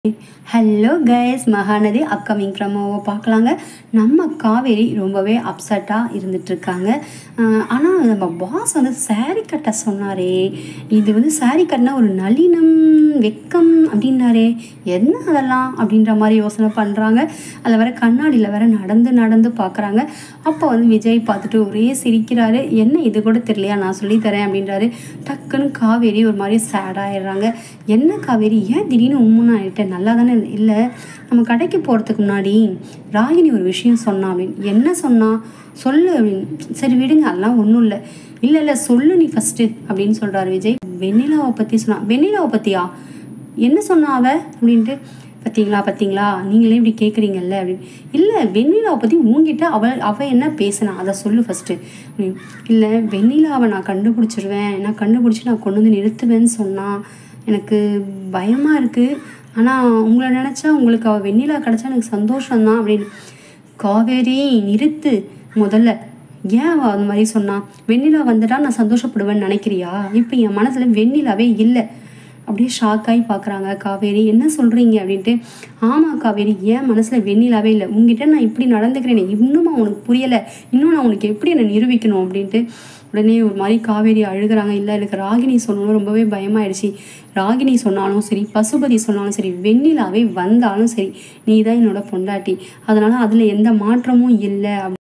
hello guys Mahanadi upcoming ப்ரமோவை பார்க்கலாங்க நம்ம காவேரி ரொம்பவே அப்செட்டாக இருந்துகிட்ருக்காங்க ஆனால் நம்ம பாஸ் வந்து saree கட்ட சொன்னாரே இது வந்து saree கட்டினா ஒரு நளினம் வெக்கம் அப்படின்னாரே என்ன அதெல்லாம் அப்படின்ற மாதிரி யோசனை பண்ணுறாங்க அதில் வேற கண்ணாடியில் வேற நடந்து நடந்து பார்க்குறாங்க அப்போ வந்து விஜய் பார்த்துட்டு ஒரே சிரிக்கிறாரு என்ன இது கூட தெரியலையா நான் சொல்லித்தரேன் அப்படின்றாரு டக்குன்னு காவேரி ஒரு மாதிரி சேடாகிடுறாங்க என்ன காவேரி ஏன் திடீர்னு உம்முன்னு ஆகிட்டேன் நல்லா தானே இல்லை நம்ம கடைக்கு போகிறதுக்கு முன்னாடி ராகினி ஒரு விஷயம் சொன்னா அப்படின்னு என்ன சொன்னா சொல்லு அப்படின்னு சரி விடுங்க அதெல்லாம் ஒன்றும் இல்லை இல்லை இல்லை சொல்லு நீ ஃபஸ்ட்டு அப்படின்னு சொல்கிறாரு விஜய் வெண்ணிலாவை பற்றி சொன்னா வெண்ணிலாவை பற்றியா என்ன சொன்னா அவ அப்படின்ட்டு பார்த்தீங்களா பார்த்தீங்களா நீங்களே இப்படி கேட்குறீங்கல்ல அப்படின்னு இல்லை வெண்ணிலாவை பற்றி உங்ககிட்ட அவள் அவள் என்ன பேசினா அதை சொல்லு ஃபஸ்ட்டு இல்லை வெண்ணிலாவை நான் கண்டுபிடிச்சிருவேன் நான் கண்டுபிடிச்சி நான் கொண்டு வந்து நிறுத்துவேன்னு சொன்னான் எனக்கு பயமாக இருக்குது ஆனால் உங்களை நினச்சா உங்களுக்கு அவள் வெண்ணிலா கிடச்சா எனக்கு சந்தோஷம்தான் அப்படின்னு காவேரி நிறுத்து முதல்ல ஏன் அவள் அந்த மாதிரி சொன்னான் வெண்ணிலா வந்துட்டா நான் சந்தோஷப்படுவேன்னு நினைக்கிறியா இப்போ என் மனசில் வெண்ணிலாவே இல்லை அப்படியே ஷாக்காகி பார்க்குறாங்க காவேரி என்ன சொல்கிறீங்க அப்படின்ட்டு ஆமாம் காவேரி ஏன் மனசில் வெண்ணிலாவே இல்லை உங்ககிட்ட நான் இப்படி நடந்துக்கிறேனே இன்னும் உனக்கு புரியலை இன்னும் நான் உனக்கு எப்படி என்னை நிரூபிக்கணும் அப்படின்ட்டு உடனே ஒரு மாதிரி காவேரி அழுகுறாங்க இல்லை எனக்கு ராகினி சொல்லணும் ரொம்பவே பயமாயிடுச்சு ராகினி சொன்னாலும் சரி பசுபதி சொன்னாலும் சரி வெண்ணிலாவே வந்தாலும் சரி நீ தான் என்னோட பொண்டாட்டி அதனால் அதில் எந்த மாற்றமும் இல்லை